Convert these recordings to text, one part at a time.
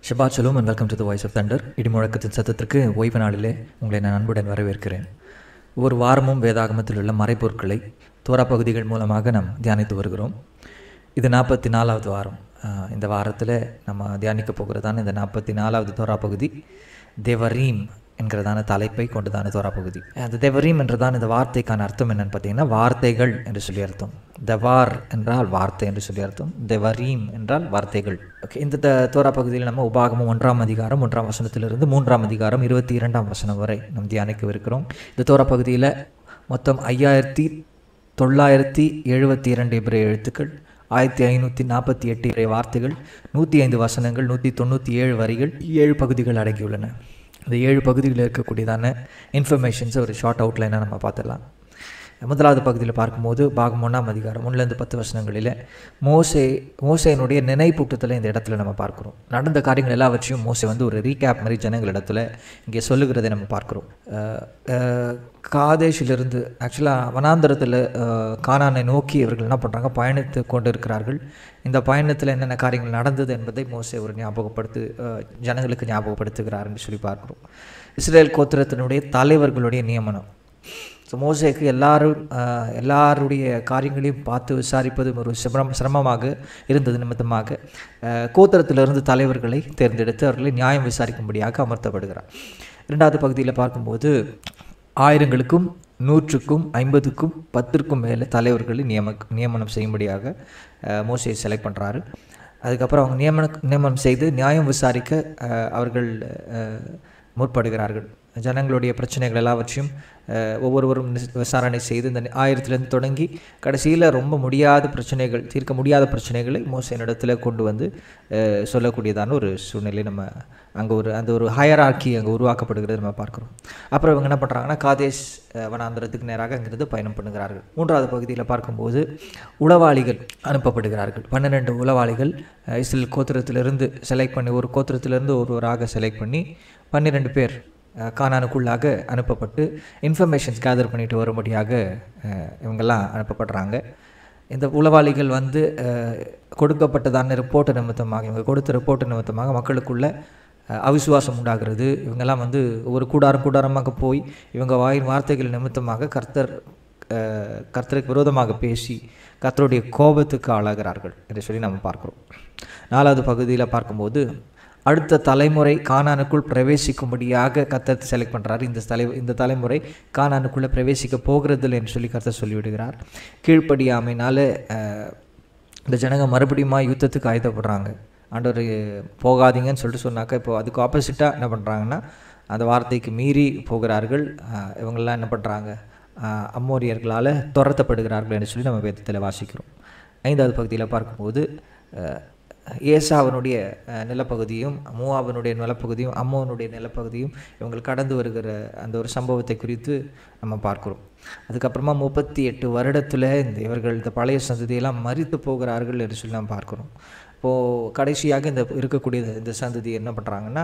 ஷபாத் shalom and welcome to the voice of thunder இடிமுழக்கத்தின் சத்தத்திற்கு ஓய்வு நாளிலே உங்களை நான் அன்புடன் வரவேற்கிறேன் ஒவ்வொரு வாரமும் வேதாகமத்தில் உள்ள மறைப்பொருட்களை தோரா பகுதிகள் மூலமாக நாம் தியானித்து வருகிறோம் இது நாற்பத்தி நாலாவது வாரம் ஆஹ் இந்த வாரத்தில் நம்ம தியானிக்க போகிறதான இந்த நாற்பத்தி நாலாவது தோரா பகுதி தேவரீம் என்கிறதான தலைப்பை கொண்டதான தோரா பகுதி அந்த தேவரீம் என்றதான இந்த வார்த்தைக்கான அர்த்தம் என்னன்னு பார்த்தீங்கன்னா வார்த்தைகள் என்று சொல்லி அர்த்தம் தவார் என்றால் வார்த்தை என்று சொல்லி அர்த்தம் தேவரீம் என்றால் வார்த்தைகள் ஓகே இந்த த- தோரா பகுதியில் நம்ம உபாகமம் ஒன்றாம் அதிகாரம் ஒன்றாம் வசனத்திலிருந்து மூன்றாம் அதிகாரம் இருபத்தி இரண்டாம் வசனம் வரை நாம் தியானிக்கவிருக்கிறோம் இந்த தோரா பகுதியில் மொத்தம் ஐயாயிரத்தி தொள்ளாயிரத்தி எழுபத்தி இரண்டு இபிரே எழுத்துக்கள் ஆயிரத்தி ஐநூற்றி நாற்பத்தி எட்டு இபிரே வார்த்தைகள் நூற்றி ஐந்து வசனங்கள் நூற்றி தொண்ணூற்றி ஏழு வரிகள் ஏழு பகுதிகள் அடங்கியுள்ளன இந்த ஏழு பகுதிகளில் இருக்கக்கூடியதான இன்ஃபர்மேஷன்ஸை ஒரு ஷார்ட் அவுட்லைனாக நம்ம பார்த்துடலாம் முதலாவது பகுதியில் பார்க்கும்போது பாகம் ஒன்றாம் அதிகாரம் ஒன்றுலேருந்து பத்து வசனங்களில் மோசே மோசையினுடைய நினைப்பூட்டத்தில் இந்த இடத்துல நம்ம பார்க்குறோம் நடந்த காரியங்கள் எல்லாவற்றையும் மோசே வந்து ஒரு ரீகேப் மாதிரி ஜனங்களிடத்துல இங்கே சொல்லுகிறதை நம்ம பார்க்குறோம் அஹ், அஹ், காதேஷிலிருந்து ஆக்சுவலாக வனாந்தரத்தில் கானானை நோக்கி இவர்கள் என்ன பண்ணுறாங்க பயணித்து கொண்டு இருக்கிறார்கள் இந்த பயணத்தில் என்னென்ன காரியங்கள் நடந்தது என்பதை மோசே ஒரு ஞாபகப்படுத்து அஹ், ஜனங்களுக்கு ஞாபகப்படுத்துகிறார்னு சொல்லி பார்க்குறோம் இஸ்ரேல் கோத்திரத்தினுடைய தலைவர்களுடைய நியமனம் ஸோ மோசேக்கு எல்லாரும் ஆஹ், எல்லாருடைய காரியங்களையும் பார்த்து விசாரிப்பது ஒரு சிரமம் சிரமமாக இருந்தது நிமித்தமாக ஆஹ், கோத்திரத்திலிருந்து தலைவர்களை தேர்ந்தெடுத்து அவர்களை நியாயம் விசாரிக்கும்படியாக அமர்த்தப்படுகிறார் இரண்டாவது பகுதியில் பார்க்கும்போது ஆயிரங்களுக்கும் நூற்றுக்கும் ஐம்பதுக்கும் பத்திற்கும் மேலே தலைவர்களை நியம நியமனம் செய்யும்படியாக ஆஹ், மோசே செலக்ட் பண்ணுறாரு அதுக்கப்புறம் அவங்க நியமன நியமனம் செய்து நியாயம் விசாரிக்க ஆஹ், அவர்கள் ஆஹ், முற்படுகிறார்கள் ஜனங்களுடைய பிரச்சனைகள் எல்லாவற்றையும் அஹ், ஒவ்வொருவரும் நிஸ்- விசாரணை செய்து இந்த ஆயிரத்துலேருந்து தொடங்கி கடைசியில் ரொம்ப முடியாத பிரச்சனைகள் தீர்க்க முடியாத பிரச்சனைகளை மோசனிடத்தில் கொண்டு வந்து அஹ், சொல்லக்கூடியதான ஒரு சூழ்நிலை நம்ம அங்கே ஒரு அந்த ஒரு ஹயராக்கி அங்கே உருவாக்கப்படுகிறது நம்ம பார்க்குறோம் அப்புறம் இவங்க என்ன பண்ணுறாங்கன்னா காதேஷ் அஹ், வனாந்தரத்துக்கு நேராக அங்கிருந்து பயணம் பண்ணுகிறார்கள் மூன்றாவது பகுதியில் பார்க்கும்போது உளவாளிகள் அனுப்பப்படுகிறார்கள் பன்னிரெண்டு உளவாளிகள் அஹ், இஸ்ரேல் கோத்திரத்திலிருந்து செலக்ட் பண்ணி ஒரு கோத்திரத்திலிருந்து ஒருவராக செலக்ட் பண்ணி பன்னிரெண்டு பேர் அஹ், கானானுக்குள்ளாக அனுப்பப்பட்டு இன்ஃபர்மேஷன்ஸ் கேதர் பண்ணிட்டு வரும்படியாக அஹ், இவங்கெல்லாம் அனுப்பப்படுறாங்க இந்த உளவாளிகள் வந்து அஹ், கொடுக்கப்பட்டதான ரிப்போர்ட் நிமித்தமாக இவங்க கொடுத்த ரிப்போர்ட் நிமித்தமாக மக்களுக்குள்ள அஹ், அவிசுவாசம் உண்டாகிறது இவங்கெல்லாம் வந்து ஒரு கூடாரம் கூடாரமாக போய் இவங்க வாயின் வார்த்தைகள் நிமித்தமாக கர்த்தர் அஹ், கர்த்தருக்கு விரோதமாக பேசி கர்த்தருடைய கோபத்துக்கு ஆளாகிறார்கள் என்று சொல்லி நம்ம பார்க்குறோம் நாலாவது பகுதியில் பார்க்கும்போது அடுத்த தலைமுறை கானானுக்குள் பிரவேசிக்கும்படியாக கர்த்தர் செலக்ட் பண்ணுறாரு இந்த தலை இந்த தலைமுறை கானானுக்குள்ளே பிரவேசிக்க போகிறதில்லை என்று சொல்லி கர்த்தர் சொல்லிவிடுகிறார் கீழ்ப்படியாமைனால அஹ், இந்த ஜனங்க மறுபடியும் யுத்தத்துக்கு ஆயுதப்படுறாங்க ஆண்டவர் போகாதீங்கன்னு சொல்லிட்டு சொன்னாக்கா இப்போ அதுக்கு ஆப்போசிட்டாக என்ன பண்ணுறாங்கன்னா அந்த வார்த்தைக்கு மீறி போகிறார்கள் அஹ், இவங்கெல்லாம் என்ன பண்ணுறாங்க அம்மோரியர்களால் துரத்தப்படுகிறார்கள் என்று சொல்லி நம்ம வேதத்தில் வாசிக்கிறோம் ஐந்தாவது பகுதியில் பார்க்கும்போது அஹ், ஏசாவனுடைய அஹ், நிலப்பகுதியும் மூவாவனுடைய நிலப்பகுதியும் அம்மோனுடைய நிலப்பகுதியும் இவங்க கடந்து வருகிற அந்த ஒரு சம்பவத்தை குறித்து நம்ம பார்க்குறோம் அதுக்கப்புறமா முப்பத்தி எட்டு வருடத்தில் இந்த இவர்கள் இந்த பழைய சந்ததியெல்லாம் மறித்து போகிறார்கள் என்று சொல்லி நாம் பார்க்குறோம் இப்போது கடைசியாக இந்த இருக்கக்கூடிய இந்த- இந்த சந்ததி என்ன பண்ணுறாங்கன்னா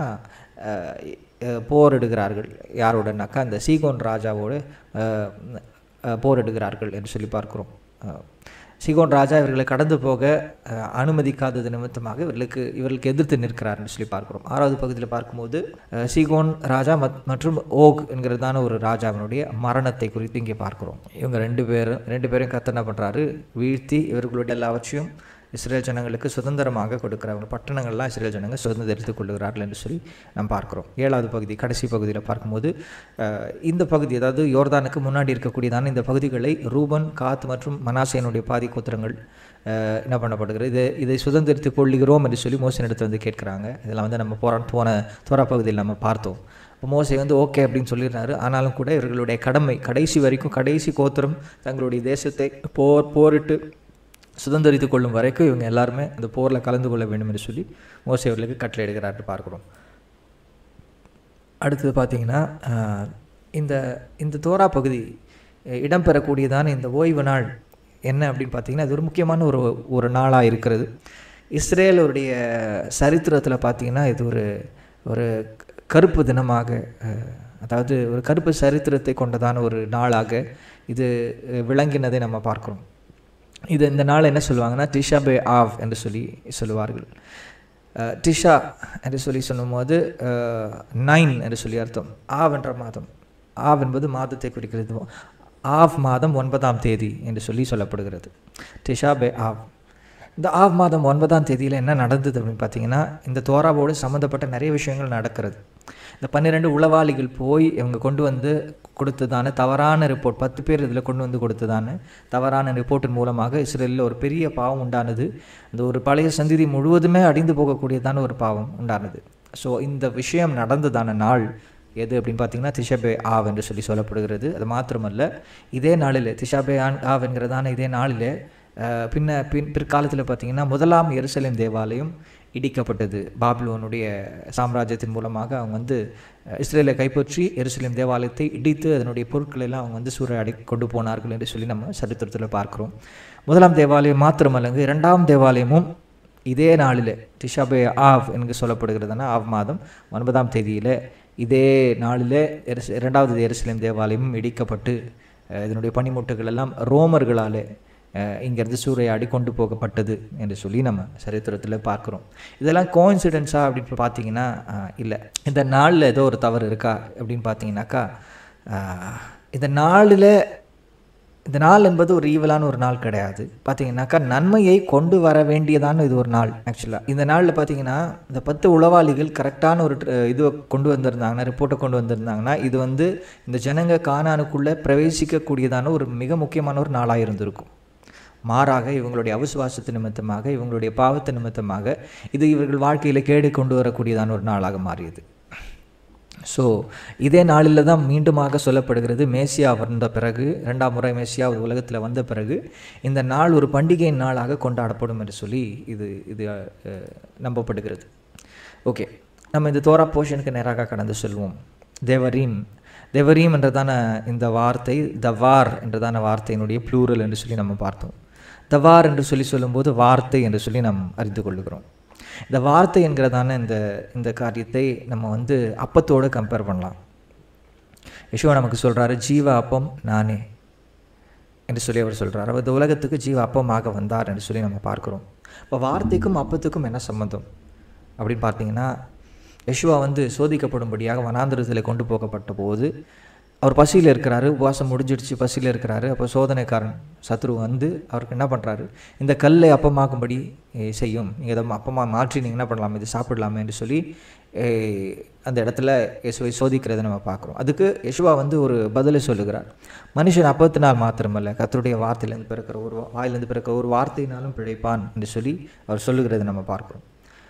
போரிடுகிறார்கள் யாரோடனாக்கா அந்த சீகோன் ராஜாவோடு அஹ், அஹ், போரிடுகிறார்கள் என்று சொல்லி பார்க்கிறோம் அஹ், சீகோன் ராஜா இவர்களை கடந்து போக அஹ், அனுமதிக்காதது நிமித்தமாக இவர்களுக்கு இவர்களுக்கு எதிர்த்து நிற்கிறார்னு சொல்லி பார்க்கிறோம் ஆறாவது பகுதியில் பார்க்கும்போது அஹ், சீகோன் ராஜா மத்- மற்றும் ஓக் என்கிறதான ஒரு ராஜாவினுடைய மரணத்தை குறித்து இங்கே பார்க்கிறோம் இவங்க ரெண்டு பேரும் ரெண்டு பேரும் கத்த என்ன பண்ணுறாரு வீழ்த்தி இவர்களுடைய எல்லாவற்றையும் இஸ்ரேல் ஜனங்களுக்கு சுதந்திரமாக கொடுக்குறவங்க பட்டணங்கள்லாம் இஸ்ரேல் ஜனங்கள் சுதந்திரித்துக் கொள்ளுகிறார்கள் என்று சொல்லி நாம் பார்க்கிறோம் ஏழாவது பகுதி கடைசி பகுதியில் பார்க்கும்போது அஹ், இந்த பகுதி அதாவது யோர்தானுக்கு முன்னாடி இருக்கக்கூடியதான இந்த பகுதிகளை ரூபன் காத் மற்றும் மனாசேனுடைய பாதி கோத்திரங்கள் அஹ், என்ன பண்ணப்படுகிறது இதை இதை சுதந்திரித்துக் கொள்ளுகிறோம் என்று சொல்லி மோசனிடத்தில் வந்து கேட்குறாங்க இதெல்லாம் வந்து நம்ம போகிற போன தோரா பகுதியில் நம்ம பார்த்தோம் இப்போ மோசே வந்து ஓகே அப்படின்னு சொல்லிடுறாரு ஆனாலும் கூட இவர்களுடைய கடமை கடைசி வரைக்கும் கடைசி கோத்திரம் தங்களுடைய தேசத்தை போர் போரிட்டு சுதந்திரித்து கொள்ளும் வரைக்கும் இவங்க எல்லாருமே அந்த போரில் கலந்து கொள்ள வேண்டும் என்று சொல்லி மோசே அவர்களுக்கு கட்டளை எடுக்கிறார்னு பார்க்குறோம் அடுத்தது பார்த்தீங்கன்னா ஆஹ், இந்த இந்த தோரா பகுதி அஹ், இடம்பெறக்கூடியதான இந்த ஓய்வு நாள் என்ன அப்படின்னு பார்த்தீங்கன்னா இது ஒரு முக்கியமான ஒரு ஒரு நாளாக இருக்கிறது இஸ்ரேலுடைய சரித்திரத்தில் பார்த்தீங்கன்னா இது ஒரு ஒரு கருப்பு தினமாக அஹ், அதாவது ஒரு கருப்பு சரித்திரத்தை கொண்டதான ஒரு நாளாக இது அஹ், விளங்கினதை நம்ம பார்க்குறோம் இது இந்த நாள் என்ன சொல்லுவாங்கன்னா டிஷாபே ஆவ் என்று சொல்லி சொல்லுவார்கள் அஹ், டிஷா என்று சொல்லி சொல்லும்போது அஹ், நைன் என்று சொல்லி அர்த்தம் ஆவ் என்ற மாதம் ஆவ் என்பது மாதத்தை குறிக்கிறது ஆவ் மாதம் ஒன்பதாம் தேதி என்று சொல்லி சொல்லப்படுகிறது டிஷா பே ஆவ் இந்த ஆவ் மாதம் ஒன்பதாம் தேதியில் என்ன நடந்தது அப்படின்னு பார்த்தீங்கன்னா இந்த தோராவோடு சம்மந்தப்பட்ட நிறைய விஷயங்கள் நடக்கிறது இந்த பன்னிரெண்டு உளவாளிகள் போய் இவங்க கொண்டு வந்து கொடுத்ததான தவறான ரிப்போர்ட் பத்து பேர் இதில் கொண்டு வந்து கொடுத்ததான தவறான ரிப்போர்ட்டின் மூலமாக இஸ்ரேலில் ஒரு பெரிய பாவம் உண்டானது அந்த ஒரு பழைய சந்ததி முழுவதுமே அடிந்து போகக்கூடியதான ஒரு பாவம் உண்டானது ஸோ இந்த விஷயம் நடந்ததான நாள் எது அப்படின்னு பார்த்தீங்கன்னா திஷாபே ஆவ் என்று சொல்லி சொல்லப்படுகிறது அது மாத்திரமல்ல இதே நாளில் திஷாபே ஆன் ஆவ் என்கிறதான இதே நாளில் அஹ், பின்ன பின் பிற்காலத்தில் பார்த்தீங்கன்னா முதலாம் எருசலேம் தேவாலயம் இடிக்கப்பட்டது பாபிலோனுடைய சாம்ராஜ்யத்தின் மூலமாக அவங்க வந்து அஹ், இஸ்ரேலை கைப்பற்றி எருசலேம் தேவாலயத்தை இடித்து அதனுடைய பொருட்களை எல்லாம் அவங்க வந்து சூறையாடி கொண்டு போனார்கள் என்று சொல்லி நம்ம சரித்திரத்தில் பார்க்குறோம் முதலாம் தேவாலயம் மாத்திரமல்லங்க இரண்டாம் தேவாலயமும் இதே நாளில் டிஷாபே ஆவ் என்று சொல்லப்படுகிறதுனா ஆவ் மாதம் ஒன்பதாம் தேதியில் இதே நாளில் எருச இரண்டாவது எருசலேம் தேவாலயமும் இடிக்கப்பட்டு அஹ், இதனுடைய பனிமுட்டுகள் எல்லாம் ரோமர்களாலே அஹ், இங்கிருந்து சூறையாடி கொண்டு போகப்பட்டது என்று சொல்லி நம்ம சரித்திரத்தில் பார்க்குறோம் இதெல்லாம் கோயின்சிடென்ஸா அப்படின்னு பார்த்தீங்கன்னா இல்லை இந்த நாளில் ஏதோ ஒரு தவறு இருக்கா அப்படின்னு பார்த்தீங்கன்னாக்கா அஹ், இந்த நாளில் இந்த நாள் என்பது ஒரு ஈவலான ஒரு நாள் கிடையாது பார்த்தீங்கன்னாக்கா நன்மையை கொண்டு வர வேண்டியதான இது ஒரு நாள் ஆக்சுவலாக இந்த நாளில் பார்த்தீங்கன்னா இந்த பத்து உளவாளிகள் கரெக்டான ஒரு அஹ், இதுவை கொண்டு வந்திருந்தாங்கன்னா ரிப்போர்ட்டை கொண்டு வந்திருந்தாங்கன்னா இது வந்து இந்த ஜனங்க கானானுக்குள்ளே பிரவேசிக்கக்கூடியதான ஒரு மிக முக்கியமான ஒரு நாளாக இருந்திருக்கும் மாறாக இவங்களுடைய அவிசுவாசத்து நிமித்தமாக இவங்களுடைய பாவத்து நிமித்தமாக இது இவர்கள் வாழ்க்கையில் கேடு கொண்டு வரக்கூடியதான ஒரு நாளாக மாறியது ஸோ இதே நாளில் தான் மீண்டுமாக சொல்லப்படுகிறது மேசியா வந்த பிறகு இரண்டாம் முறை மேசியா உலகத்தில் வந்த பிறகு இந்த நாள் ஒரு பண்டிகை நாளாக கொண்டாடப்படும் என்று சொல்லி இது இது அஹ், நம்பப்படுகிறது ஓகே நம்ம இந்த தோரா போர்ஷனுக்கு நேராக கடந்து செல்வோம் தேவரீம் தேவரீம் என்றதான இந்த வார்த்தை தவார் என்றதான வார்த்தையினுடைய ப்ளூரல் என்று சொல்லி நம்ம பார்த்தோம் தவார் என்று சொல்லி சொல்லும்போது வார்த்தை என்று சொல்லி நாம் அறிந்து கொள்ளுகிறோம் இந்த வார்த்தை என்கிறதான இந்த இந்த காரியத்தை நம்ம வந்து அப்பத்தோடு கம்பேர் பண்ணலாம் யசுவா நமக்கு சொல்கிறாரு ஜீவ அப்பம் நானே என்று சொல்லி அவர் சொல்கிறார் அவர் இந்த உலகத்துக்கு ஜீவ அப்பமாக வந்தார் என்று சொல்லி நம்ம பார்க்குறோம் இப்போ வார்த்தைக்கும் அப்பத்துக்கும் என்ன சம்மந்தம் அப்படின்னு பார்த்தீங்கன்னா யசுவா வந்து சோதிக்கப்படும்படியாக வனாந்திரத்தில் கொண்டு போகப்பட்ட போது அவர் பசியில் இருக்கிறாரு உபவாசம் முடிஞ்சிடுச்சு பசியில் இருக்கிறாரு அப்போ சோதனைக்காரன் சத்ரு வந்து அவருக்கு என்ன பண்ணுறாரு இந்த கல்லை அப்பமாக்கும்படி eh, செய்யும் நீங்கள் இதை அப்பமாக மாற்றி நீங்கள் என்ன பண்ணலாம் இது சாப்பிடலாமே என்று சொல்லி eh, அந்த இடத்துல யேசுவை சோதிக்கிறதை நம்ம பார்க்குறோம் அதுக்கு யேசுவா வந்து ஒரு பதிலை சொல்லுகிறார் மனுஷன் அப்பத்தினால் மாத்திரமல்ல கர்த்தருடைய வார்த்தையிலேருந்து பிறக்கிற ஒரு வா- வாயிலிருந்து பிறக்கிற ஒரு வார்த்தையினாலும் பிழைப்பான் என்று சொல்லி அவர் சொல்லுகிறதை நம்ம பார்க்குறோம்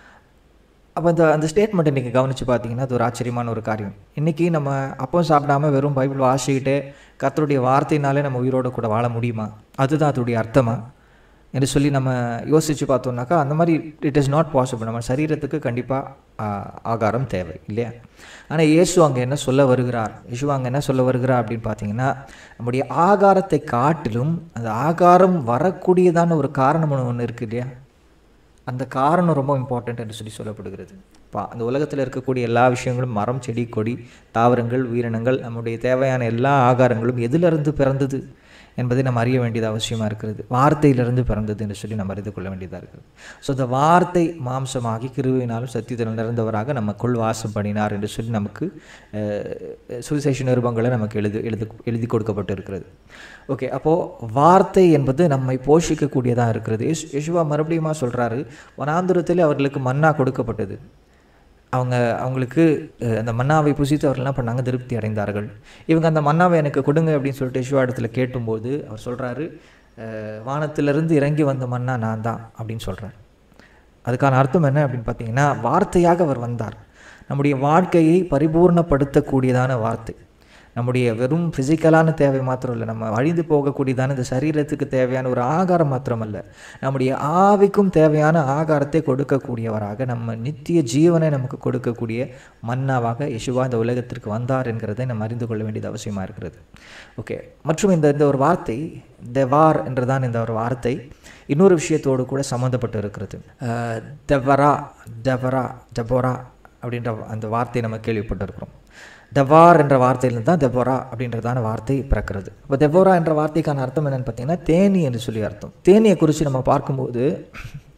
அப்போ இந்த அந்த ஸ்டேட்மெண்ட்டை நீங்கள் கவனித்து பார்த்தீங்கன்னா அது ஒரு ஆச்சரியமான ஒரு காரியம் இன்றைக்கி நம்ம அப்பம் சாப்பிடாம வெறும் பைபிள் வாசிக்கிட்டு கர்த்தருடைய வார்த்தையினாலே நம்ம உயிரோட கூட வாழ முடியுமா அதுதான் அதோடைய அர்த்தமா என்று சொல்லி நம்ம யோசித்து பார்த்தோம்னாக்கா அந்த மாதிரி இட் இஸ் நாட் பாசிபிள் நம்ம சரீரத்துக்கு கண்டிப்பாக ஆகாரம் தேவை இல்லையா ஆனால் இயேசு அங்கே என்ன சொல்ல வருகிறார் இயேசு அங்கே என்ன சொல்ல வருகிறார் அப்படின்னு பார்த்தீங்கன்னா நம்முடைய ஆகாரத்தை காட்டிலும் அந்த ஆகாரம் வரக்கூடியதான ஒரு காரணம் ஒன்று இருக்குது இல்லையா அந்த காரணம் ரொம்ப இம்பார்ட்டன்ட் என்று சொல்லி சொல்லப்படுகிறது பா அந்த உலகத்தில் இருக்கக்கூடிய எல்லா விஷயங்களும் மரம் செடி கொடி தாவரங்கள் உயிரினங்கள் நம்முடைய தேவையான எல்லா ஆகாரங்களும் எதிலிருந்து பிறந்தது என்பதை நம்ம அறிய வேண்டியது அவசியமாக இருக்கிறது வார்த்தையிலிருந்து பிறந்தது என்று சொல்லி நம்ம அறிந்து கொள்ள வேண்டியதாக இருக்கிறது ஸோ அந்த வார்த்தை மாம்சமாகி கிருவினாலும் சத்தியத்தில் நிறைந்தவராக நமக்குள் வாசம் பண்ணினார் என்று சொல்லி நமக்கு அஹ், சுவிசேஷ நிருபங்களை நமக்கு எழுது எழுது எழுதி கொடுக்கப்பட்டு இருக்கிறது ஓகே அப்போது வார்த்தை என்பது நம்மை போஷிக்கக்கூடியதாக இருக்கிறது யேசு யேசுவா மறுபடியுமா சொல்கிறாரு வனாந்திரத்தில் அவர்களுக்கு மன்னா கொடுக்கப்பட்டது அவங்க அவங்களுக்கு அஹ், அந்த மன்னாவை புசித்து அவர்கள் என்ன பண்ணாங்க திருப்தி அடைந்தார்கள் இவங்க அந்த மன்னாவை எனக்கு கொடுங்க அப்படின்னு சொல்லிட்டு யேசுவா இடத்துல கேட்டும்போது அவர் சொல்கிறாரு வானத்திலிருந்து இறங்கி வந்த மன்னா நான் தான் அப்படின்னு சொல்கிறார் அதுக்கான அர்த்தம் என்ன அப்படின்னு பார்த்தீங்கன்னா வார்த்தையாக அவர் வந்தார் நம்முடைய வாழ்க்கையை பரிபூர்ணப்படுத்தக்கூடியதான வார்த்தை நம்முடைய வெறும் ஃபிசிக்கலான தேவை மாத்திரம் இல்லை நம்ம அழிந்து போகக்கூடியதான இந்த சரீரத்துக்கு தேவையான ஒரு ஆகாரம் மாத்திரமல்ல நம்முடைய ஆவிக்கும் தேவையான ஆகாரத்தை கொடுக்கக்கூடியவராக நம்ம நித்திய ஜீவனை நமக்கு கொடுக்கக்கூடிய மன்னாவாக யெசுவா இந்த உலகத்திற்கு வந்தார் என்கிறதை நம்ம அறிந்து கொள்ள வேண்டியது அவசியமாக இருக்கிறது ஓகே மற்றும் இந்த இந்த ஒரு வார்த்தை தெவார் என்றுதான் இந்த ஒரு வார்த்தை இன்னொரு விஷயத்தோடு கூட சம்மந்தப்பட்டு இருக்கிறது அஹ், தெவரா தெவரா டெபோரா அப்படின்ற அந்த வார்த்தையை நம்ம கேள்விப்பட்டிருக்கிறோம் தெவார் என்ற வார்த்தையிலிருந்து தான் தெபோரா அப்படின்றதான வார்த்தை பிறக்கிறது இப்போ தெபோரா என்ற வார்த்தைக்கான அர்த்தம் என்னன்னு பார்த்தீங்கன்னா தேனி என்று சொல்லி அர்த்தம் தேனியை குறித்து நம்ம பார்க்கும்போது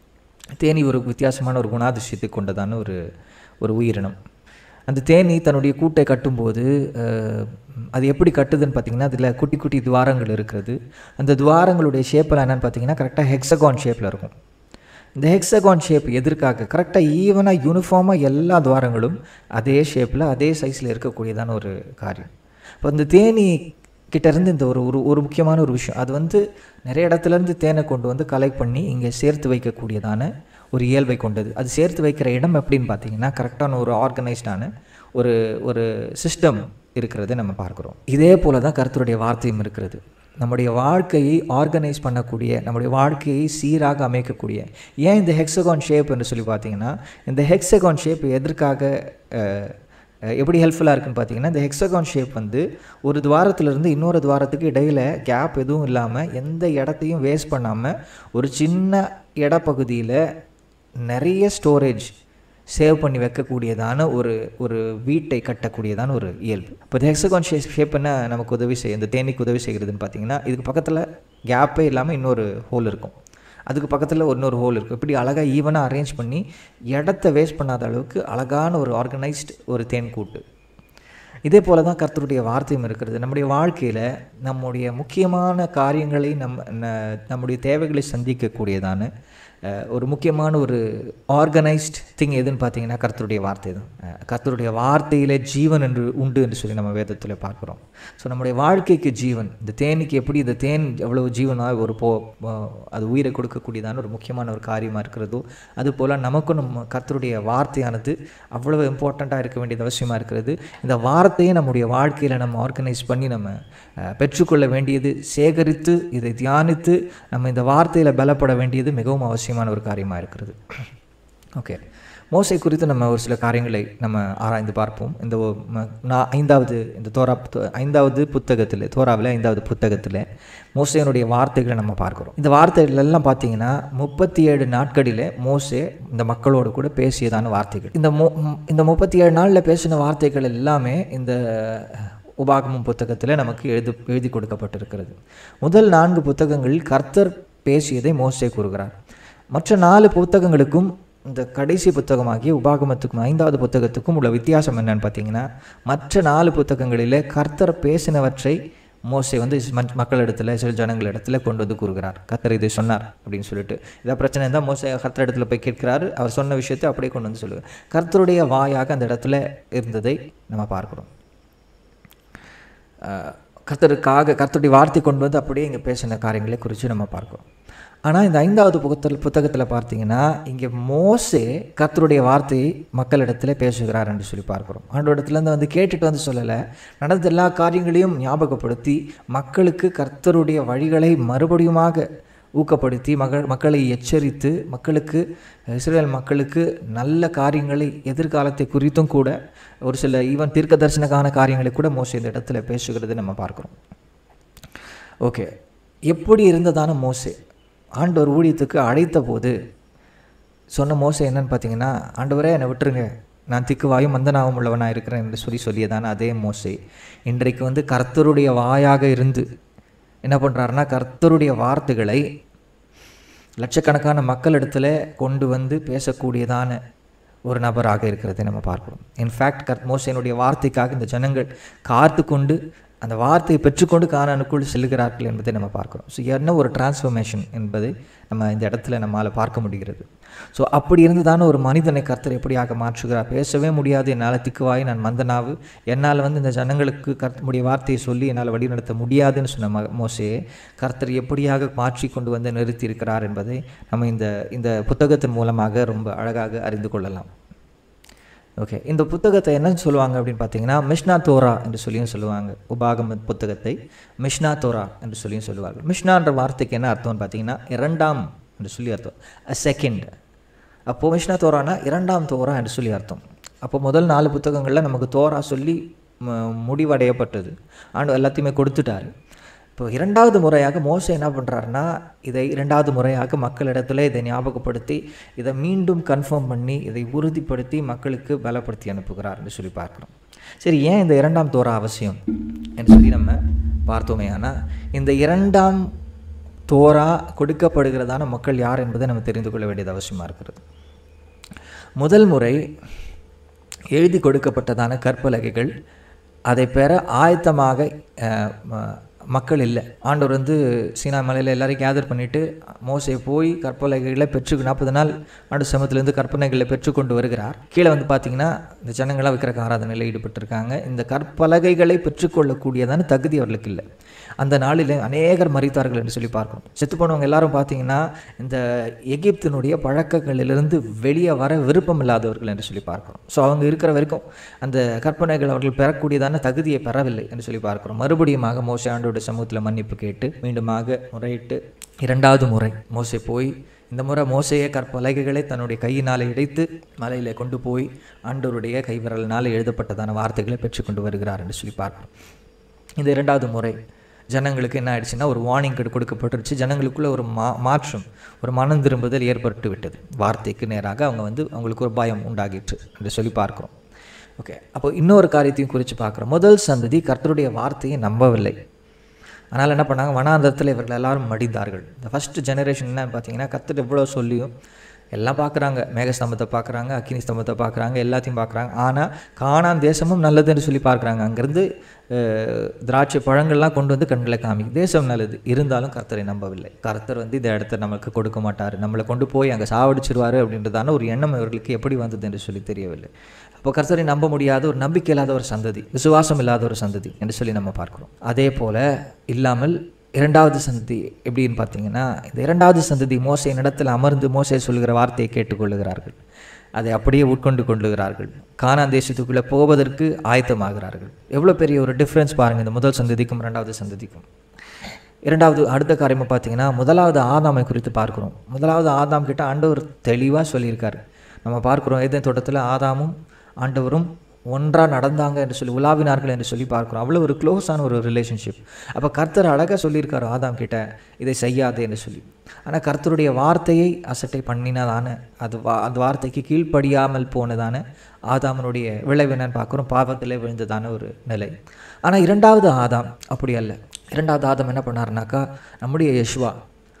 தேனி ஒரு வித்தியாசமான ஒரு குணாதிசயத்தை கொண்டதான ஒரு ஒரு உயிரினம் அந்த தேனி தன்னுடைய கூட்டை கட்டும்போது அஹ், அது எப்படி கட்டுதுன்னு பார்த்தீங்கன்னா அதில் குட்டி குட்டி துவாரங்கள் இருக்கிறது அந்த துவாரங்களுடைய ஷேப்பில் என்னென்னு பார்த்தீங்கன்னா கரெக்டாக ஹெக்ஸகான் ஷேப்பில் இருக்கும் இந்த ஹெக்ஸகான் ஷேப் எதற்காக கரெக்டாக ஈவனாக யூனிஃபார்மாக எல்லா துவாரங்களும் அதே ஷேப்பில் அதே சைஸில் இருக்கக்கூடியதான ஒரு காரியம் இப்போ இந்த தேனி கிட்ட இருந்து இந்த ஒரு ஒரு ஒரு முக்கியமான ஒரு விஷயம் அது வந்து நிறைய இடத்துலேருந்து தேனை கொண்டு வந்து கலெக்ட் பண்ணி இங்கே சேர்த்து வைக்கக்கூடியதான ஒரு இயல்பை கொண்டது அது சேர்த்து வைக்கிற இடம் எப்படின்னு பார்த்தீங்கன்னா கரெக்டான ஒரு ஆர்கனைஸ்டான ஒரு ஒரு சிஸ்டம் இருக்கிறத நம்ம பார்க்குறோம் இதே போல தான் கருத்துடைய வார்த்தையும் இருக்கிறது நம்முடைய வாழ்க்கையை ஆர்கனைஸ் பண்ணக்கூடிய நம்முடைய வாழ்க்கையை சீராக அமைக்கக்கூடிய ஏன் இந்த ஹெக்ஸகான் ஷேப் என்று சொல்லி பார்த்தீங்கன்னா இந்த ஹெக்ஸகான் ஷேப் எதற்காக அஹ், அஹ், எப்படி ஹெல்ப்ஃபுல்லாக இருக்குன்னு பார்த்தீங்கன்னா இந்த ஹெக்ஸகான் ஷேப் வந்து ஒரு துவாரத்திலிருந்து இன்னொரு துவாரத்துக்கு இடையில் கேப் எதுவும் இல்லாமல் எந்த இடத்தையும் வேஸ்ட் பண்ணாமல் ஒரு சின்ன இடப்பகுதியில் நிறைய ஸ்டோரேஜ் சேவ் பண்ணி வைக்கக்கூடியதான ஒரு ஒரு வீட்டை கட்டக்கூடியதான ஒரு இயல்பு இப்போ ஹெக்ஸகான் ஷேப் ஷேப் என்ன நமக்கு உதவி செய்ய இந்த தேனிக்கு உதவி செய்கிறதுன்னு பார்த்தீங்கன்னா இதுக்கு பக்கத்தில் கேப்பே இல்லாமல் இன்னொரு ஹோல் இருக்கும் அதுக்கு பக்கத்தில் இன்னொரு ஹோல் இருக்கும் இப்படி அழகாக ஈவனாக அரேஞ்ச் பண்ணி இடத்த வேஸ்ட் பண்ணாத அளவுக்கு அழகான ஒரு ஆர்கனைஸ்டு ஒரு தேன் கூட்டு இதே போல தான் கர்த்தருடைய வார்த்தையும் இருக்கிறது நம்முடைய வாழ்க்கையில் நம்முடைய முக்கியமான காரியங்களை நம் ந- நம்முடைய தேவைகளை சந்திக்கக்கூடியதான அஹ், ஒரு முக்கியமான ஒரு ஆர்கனைஸ்ட் திங் எதுன்னு பார்த்தீங்கன்னா கர்த்தருடைய வார்த்தை தான் அஹ், கர்த்தருடைய வார்த்தையிலே ஜீவன் என்று உண்டு என்று சொல்லி நம்ம வேதத்தில் பார்க்குறோம் ஸோ நம்முடைய வாழ்க்கைக்கு ஜீவன் இந்த தேனுக்கு எப்படி இந்த தேன் எவ்வளவு ஜீவனாக ஒரு போ அஹ், அது உயிரை கொடுக்கக்கூடியதான ஒரு முக்கியமான ஒரு காரியமாக இருக்கிறதோ அதுபோல் நமக்கும் நம்ம கர்த்தருடைய வார்த்தையானது அவ்வளவு இம்பார்ட்டண்ட்டாக இருக்க வேண்டியது அவசியமாக இருக்கிறது இந்த வார்த்தையை நம்முடைய வாழ்க்கையில் நம்ம ஆர்கனைஸ் பண்ணி நம்ம அஹ், பெற்றுக்கொள்ள வேண்டியது சேகரித்து இதை தியானித்து நம்ம இந்த வார்த்தையில் பலப்பட வேண்டியது மிகவும் அவசியமான ஒரு காரியமாக இருக்கிறது ஓகே மோசை குறித்து நம்ம ஒரு சில காரியங்களை நம்ம ஆராய்ந்து பார்ப்போம் இந்த ஒ- ம- நா- ஐந்தாவது இந்த தோரா புத்த- ஐந்தாவது புத்தகத்தில் தோராவில் ஐந்தாவது புத்தகத்தில் மோசையனுடைய வார்த்தைகளை நம்ம பார்க்குறோம் இந்த வார்த்தைகள் எல்லாம் பார்த்தீங்கன்னா முப்பத்தி ஏழு நாட்களிலே மோசே இந்த மக்களோடு கூட பேசியதான வார்த்தைகள் இந்த மு ம், இந்த முப்பத்தி ஏழு நாளில் பேசின வார்த்தைகள் எல்லாமே இந்த உபாகமம் புத்தகத்தில் நமக்கு எழுது எழுதி கொடுக்கப்பட்டிருக்கிறது முதல் நான்கு புத்தகங்களில் கர்த்தர் பேசியதை மோசே கூறுகிறார் மற்ற நாலு புத்தகங்களுக்கும் இந்த கடைசி புத்தகமாகிய உபாகமத்துக்கும் ஐந்தாவது புத்தகத்துக்கும் உள்ள வித்தியாசம் என்னன்னு பார்த்தீங்கன்னா மற்ற நாலு புத்தகங்களிலே கர்த்தர் பேசினவற்றை மோசே வந்து ம- மக்களிடத்துல சில ஜனங்களிடத்துல கொண்டு வந்து கூறுகிறார் கர்த்தர் இதை சொன்னார் அப்படின்னு சொல்லிட்டு இதான் பிரச்சனை இருந்தால் மோசே கர்த்தர் இடத்துல போய் கேட்கிறாரு அவர் சொன்ன விஷயத்தை அப்படியே கொண்டு வந்து சொல்லுவார் கர்த்தருடைய வாயாக அந்த இடத்துல இருந்ததை நம்ம பார்க்கிறோம் அஹ் கர்த்தருக்காக கர்த்தருடைய வார்த்தை கொண்டு வந்து அப்படியே இங்கே பேசின காரியங்களை குறித்து நம்ம பார்க்கிறோம் ஆனால் இந்த ஐந்தாவது புத்தகத்தில் புத்தகத்தில் பார்த்தீங்கன்னா இங்கே மோசே கர்த்தருடைய வார்த்தையை மக்களிடத்தில் பேசுகிறார் என்று சொல்லி பார்க்கிறோம் ஆண்டோடத்துலேருந்து வந்து கேட்டுட்டு வந்து சொல்லலை நடந்த எல்லா காரியங்களையும் ஞாபகப்படுத்தி மக்களுக்கு கர்த்தருடைய வழிகளை மறுபடியுமாக ஊக்கப்படுத்தி மகள் மக்களை எச்சரித்து மக்களுக்கு இஸ்ரேல் மக்களுக்கு நல்ல காரியங்களை எதிர்காலத்தை குறித்தும் கூட ஒரு சில ஈவன் தீர்க்க தரிசனக்கான காரியங்களை கூட மோசே இந்த இடத்துல பேசுகிறது நம்ம பார்க்குறோம் ஓகே எப்படி இருந்ததான மோசே ஆண்டவர் ஊழியத்துக்கு அழைத்த போது சொன்ன மோசை என்னன்னு பார்த்தீங்கன்னா ஆண்டவரே என்னை விட்டுருங்க நான் திக்குவாயும் மந்தனாவும் உள்ளவனாக இருக்கிறேன் என்று சொல்லி சொல்லியதான அதே மோசை இன்றைக்கு வந்து கர்த்தருடைய வாயாக இருந்து என்ன பண்ணுறாருன்னா கர்த்தருடைய வார்த்தைகளை லட்சக்கணக்கான மக்களிடத்துல கொண்டு வந்து பேசக்கூடியதான ஒரு நபராக இருக்கிறதை நம்ம பார்க்கிறோம் இன்ஃபேக்ட் கர்த் மோசையினுடைய வார்த்தைக்காக இந்த ஜனங்கள் காத்து கொண்டு அந்த வார்த்தையை பெற்றுக்கொண்டு கானானுக்குள் செல்கிறார்கள் என்பதை நம்ம பார்க்கிறோம் ஸோ என்ன ஒரு டிரான்ஸ்ஃபர்மேஷன் என்பதை நம்ம இந்த இடத்துல நம்மால் பார்க்க முடிகிறது ஸோ அப்படி இருந்துதான ஒரு மனிதனை கர்த்தர் எப்படியாக மாற்றுகிறார் பேசவே முடியாது என்னால் திக்குவாய் நான் மந்தனாவு என்னால் வந்து இந்த ஜனங்களுக்கு கர்த்தருடைய வார்த்தையை சொல்லி என்னால் வழிநடத்த முடியாதுன்னு சொன்ன ம மோசையை கர்த்தர் எப்படியாக மாற்றி கொண்டு வந்து நிறுத்தி இருக்கிறார் என்பதை நம்ம இந்த இந்த புத்தகத்தின் மூலமாக ரொம்ப அழகாக அறிந்து கொள்ளலாம் ஓகே இந்த புத்தகத்தை என்னன்னு சொல்லுவாங்க அப்படின்னு பார்த்தீங்கன்னா மிஷ்னா தோரா என்று சொல்லியும் சொல்லுவாங்க உபாகம புத்தகத்தை மிஷ்னா தோரா என்று சொல்லியும் சொல்லுவார்கள் மிஷ்னான்ற வார்த்தைக்கு என்ன அர்த்தம்னு பார்த்தீங்கன்னா இரண்டாம் என்று சொல்லி அர்த்தம் அ செகண்ட் அப்போது மிஷ்னா தோரானா இரண்டாம் தோரா என்று சொல்லி அர்த்தம் அப்போ முதல் நாலு புத்தகங்களில் நமக்கு தோரா சொல்லி ம- முடிவடையப்பட்டது ஆண்டு எல்லாத்தையுமே கொடுத்துட்டாரு இப்போ இரண்டாவது முறையாக மோசே என்ன பண்ணுறாருன்னா இதை இரண்டாவது முறையாக மக்களிடத்துல இதை ஞாபகப்படுத்தி இதை மீண்டும் கன்ஃபார்ம் பண்ணி இதை உறுதிப்படுத்தி மக்களுக்கு பலப்படுத்தி அனுப்புகிறார் என்று சொல்லி பார்க்குறோம் சரி ஏன் இந்த இரண்டாம் தோரா அவசியம் என்று சொல்லி நம்ம பார்த்தோமே ஆனால் இந்த இரண்டாம் தோரா கொடுக்கப்படுகிறதான மக்கள் யார் என்பதை நம்ம தெரிந்து கொள்ள வேண்டியது அவசியமாக இருக்கிறது முதல் முறை எழுதி கொடுக்கப்பட்டதான கற்பலகைகள் அதை பெற ஆயத்தமாக அஹ், ம- மக்கள் இல்லை ஆண்டவர் வந்து சீனா மலையில் எல்லாரையும் கேதர் பண்ணிவிட்டு மோசை போய் கற்பலகைகளை பெற்று நாற்பது நாள் ஆண்டு சமத்துலேருந்து கற்பனைகளை பெற்றுக்கொண்டு வருகிறார் கீழே வந்து பார்த்தீங்கன்னா இந்த ஜனங்களாக விக்கிர ஆராதனையில் ஈடுபட்டிருக்காங்க இந்த கற்பலகைகளை பெற்றுக்கொள்ளக்கூடியதான தகுதி அவர்களுக்கு இல்லை அந்த நாளில் அநேகர் மறித்தார்கள் என்று சொல்லி பார்க்கிறோம் செத்து போனவங்க எல்லாரும் பார்த்தீங்கன்னா இந்த எகிப்தினுடைய பழக்கங்களிலிருந்து வெளியே வர விருப்பம் இல்லாதவர்கள் என்று சொல்லி பார்க்கிறோம் ஸோ அவங்க இருக்கிற வரைக்கும் அந்த கற்பனைகள் அவர்கள் பெறக்கூடியதான தகுதியை பெறவில்லை என்று சொல்லி பார்க்கிறோம் மறுபடியுமாக மோசே ஆண்டோட சமூகத்தில் மன்னிப்பு கேட்டு மீண்டுமாக முறையிட்டு இரண்டாவது முறை மோசே போய் இந்த முறை மோசையே கற்பலகைகளை தன்னுடைய கையினால் இடைத்து மலையிலே கொண்டு போய் ஆண்டவருடைய கைவிரலினால் எழுதப்பட்டதான வார்த்தைகளை பெற்றுக்கொண்டு வருகிறார் என்று சொல்லி பார்க்கிறோம் இந்த இரண்டாவது முறை ஜனங்களுக்கு என்ன ஆயிடுச்சுன்னா ஒரு வார்னிங் கொடுக்கப்பட்டுருச்சு ஜனங்களுக்குள்ள ஒரு மா மாற்றம் ஒரு மனம் திரும்புதல் ஏற்பட்டு விட்டது வார்த்தைக்கு நேராக அவங்க வந்து அவங்களுக்கு ஒரு பயம் உண்டாகிற்று என்று சொல்லி பார்க்குறோம் ஓகே அப்போ இன்னொரு காரியத்தையும் குறித்து பார்க்குறோம் முதல் சந்ததி கர்த்தருடைய வார்த்தையை நம்பவில்லை அதனால் என்ன பண்ணாங்க வனாந்தரத்தில் இவர்கள் எல்லாரும் மடிந்தார்கள் இந்த ஃபஸ்ட்டு ஜெனரேஷன் என்ன பார்த்தீங்கன்னா கர்த்தர் எவ்வளோ சொல்லியும் எல்லாம் பார்க்குறாங்க மேகஸ்தம்பத்தை பார்க்குறாங்க அக்கினி ஸ்தம்பத்தை பார்க்குறாங்க எல்லாத்தையும் பார்க்குறாங்க ஆனால் காணான் தேசமும் நல்லதுன்னு சொல்லி பார்க்குறாங்க அங்கேருந்து அஹ், திராட்சை பழங்கள்லாம் கொண்டு வந்து கண்களை காமி தேசம் நல்லது இருந்தாலும் கர்த்தரை நம்பவில்லை கர்த்தர் வந்து இந்த இடத்த நமக்கு கொடுக்க மாட்டார் நம்மளை கொண்டு போய் அங்கே சாவடிச்சிருவாரு அப்படின்றதான ஒரு எண்ணம் இவர்களுக்கு எப்படி வந்தது என்று சொல்லி தெரியவில்லை அப்போ கர்த்தரை நம்ப முடியாத ஒரு நம்பிக்கை இல்லாத ஒரு சந்ததி விசுவாசம் இல்லாத ஒரு சந்ததி என்று சொல்லி நம்ம பார்க்குறோம் அதே போல் இல்லாமல் இரண்டாவது சந்ததி எப்படின்னு பார்த்தீங்கன்னா இந்த இரண்டாவது சந்ததி மோசையின் இடத்தில் அமர்ந்து மோசை சொல்லுகிற வார்த்தையை கேட்டுக்கொள்ளுகிறார்கள் அதை அப்படியே உட்கொண்டு கொள்ளுகிறார்கள் கானான் தேசத்துக்குள்ளே போவதற்கு ஆயத்தமாகிறார்கள் எவ்வளோ பெரிய ஒரு டிஃப்ரென்ஸ் பாருங்கள் இந்த முதல் சந்ததிக்கும் இரண்டாவது சந்ததிக்கும் இரண்டாவது அடுத்த காரியமாக பார்த்தீங்கன்னா முதலாவது ஆதாமை குறித்து பார்க்குறோம் முதலாவது ஆதாம் கிட்ட ஆண்டவர் தெளிவாக சொல்லியிருக்காரு நம்ம பார்க்குறோம் ஏதேன் தோட்டத்தில் ஆதாமும் ஆண்டவரும் ஒன்றாக நடந்தாங்க என்று சொல்லி உலாவினார்கள் என்று சொல்லி பார்க்குறோம் அவ்வளோ ஒரு க்ளோஸான ஒரு ரிலேஷன்ஷிப் அப்போ கர்த்தர் அழகாக சொல்லியிருக்காரு ஆதாம் கிட்ட இதை செய்யாதே என்று சொல்லி ஆனால் கர்த்தருடைய வார்த்தையை அசட்டை பண்ணினதான அது வா அந்த வார்த்தைக்கு கீழ்ப்படியாமல் போனதான ஆதாமனுடைய விளைவு என்னன்னு பார்க்குறோம் பாவத்தில் விழுந்ததான ஒரு நிலை ஆனால் இரண்டாவது ஆதாம் அப்படி அல்ல இரண்டாவது ஆதாம் என்ன பண்ணாருனாக்கா நம்முடைய யெஷுவா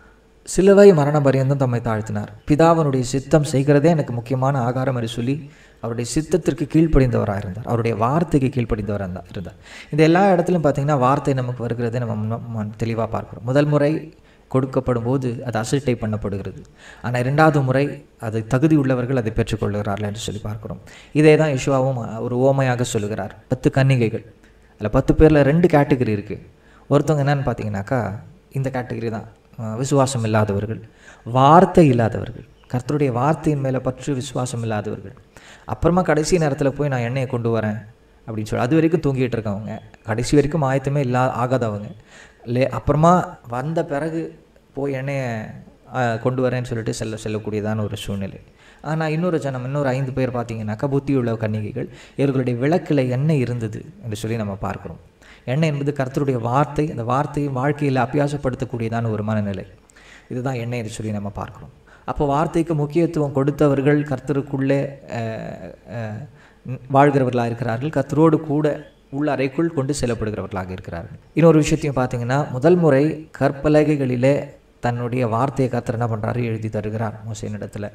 சிலுவை மரண பரியந்தம் தம்மை தாழ்த்தினார் பிதாவனுடைய சித்தம் செய்கிறதே எனக்கு முக்கியமான ஆகாரம் என்று சொல்லி அவருடைய சித்தத்திற்கு கீழ்ப்படிந்தவராக இருந்தார் அவருடைய வார்த்தைக்கு கீழ்ப்படிந்தவராக இருந்தார் இருந்தார் இந்த எல்லா இடத்துலையும் பார்த்தீங்கன்னா வார்த்தை நமக்கு வருகிறதை நம்ம தெளிவாக பார்க்குறோம் முதல் முறை கொடுக்கப்படும் போது அது அசட்டை பண்ணப்படுகிறது ஆனால் இரண்டாவது முறை அது தகுதி உள்ளவர்கள் அதை பெற்றுக்கொள்கிறார்கள் என்று சொல்லி பார்க்குறோம் இதே தான் யெஷுவாவும் ஒரு ஓமையாக சொல்லுகிறார் பத்து கன்னிகைகள் அதில் பத்து பேரில் ரெண்டு கேட்டகரி இருக்குது ஒருத்தவங்க என்னன்னு பார்த்தீங்கன்னாக்கா இந்த கேட்டகரி தான் அஹ் விசுவாசம் இல்லாதவர்கள் வார்த்தை இல்லாதவர்கள் கர்த்தருடைய வார்த்தையின் மேலே பற்று விசுவாசம் இல்லாதவர்கள் அப்புறமா கடைசி நேரத்தில் போய் நான் எண்ணெயை கொண்டு வரேன் அப்படின்னு சொல்லி அது வரைக்கும் தூங்கிட்டு இருக்கவங்க கடைசி வரைக்கும் ஆயத்தமே இல்லா ஆகாதவங்க லே அப்புறமா வந்த பிறகு போய் எண்ணெயை அஹ், கொண்டு வரேன்னு சொல்லிட்டு செல்ல செல்லக்கூடியதான ஒரு சூழ்நிலை ஆனால் இன்னொரு ஜனம் இன்னொரு ஐந்து பேர் பார்த்தீங்கன்னாக்கா புத்தியுள்ள கன்னிகைகள் இவர்களுடைய விளக்கில் எண்ணெய் இருந்தது என்று சொல்லி நம்ம பார்க்குறோம் எண்ணெய் என்பது கர்த்தருடைய வார்த்தை அந்த வார்த்தையை வாழ்க்கையில் அபியாசப்படுத்தக்கூடியதான ஒரு மனநிலை இதுதான் எண்ணெய் என்று சொல்லி நம்ம பார்க்குறோம் அப்போ வார்த்தைக்கு முக்கியத்துவம் கொடுத்தவர்கள் கர்த்தருக்குள்ளே அஹ், அஹ், வாழ்கிறவர்களாக இருக்கிறார்கள் கர்த்தரோடு கூட உள்ள அறைக்குள் கொண்டு செல்லப்படுகிறவர்களாக இருக்கிறார்கள் இன்னொரு விஷயத்தையும் பார்த்தீங்கன்னா முதல் முறை கற்பலகைகளிலே தன்னுடைய வார்த்தையை கர்த்தர் என்ன பண்ணுறாரு எழுதி தருகிறார் மோசையின் இடத்துல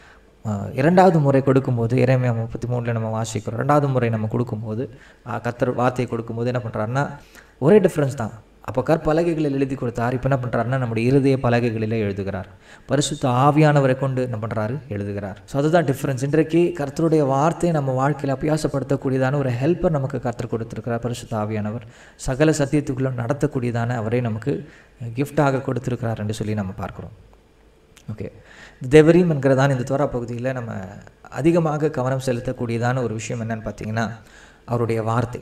ஆஹ் இரண்டாவது முறை கொடுக்கும்போது இறைமையா முப்பத்தி மூணில் நம்ம வாசிக்கிறோம் ரெண்டாவது முறை நம்ம கொடுக்கும்போது ஆஹ் கர்த்தர் வார்த்தையை கொடுக்கும்போது என்ன பண்ணுறாருன்னா ஒரே டிஃப்ரென்ஸ் தான் அப்போ கற்பலகைகளில் எழுதி கொடுத்தார் இப்போ என்ன பண்ணுறாருன்னா நம்முடைய இருதய பலகைகளிலே எழுதுகிறார் பரிசுத்த ஆவியானவரை கொண்டு என்ன பண்ணுறாரு எழுதுகிறார் ஸோ அதுதான் டிஃப்ரென்ஸ் இன்றைக்கு கர்த்தருடைய வார்த்தையை நம்ம வாழ்க்கையில் அபியாசப்படுத்தக்கூடியதான ஒரு ஹெல்ப்பர் நமக்கு கர்த்தர் கொடுத்துருக்கிறார் பரிசுத்த ஆவியானவர் சகல சத்தியத்துக்குள்ளே நடத்தக்கூடியதான அவரை நமக்கு கிஃப்டாக கொடுத்துருக்கிறார் என்று சொல்லி நம்ம பார்க்குறோம் ஓகே தெவரீம் என்கிறதான இந்த தோரா பகுதியில் நம்ம அதிகமாக கவனம் செலுத்தக்கூடியதான ஒரு விஷயம் என்னன்னு பார்த்தீங்கன்னா அவருடைய வார்த்தை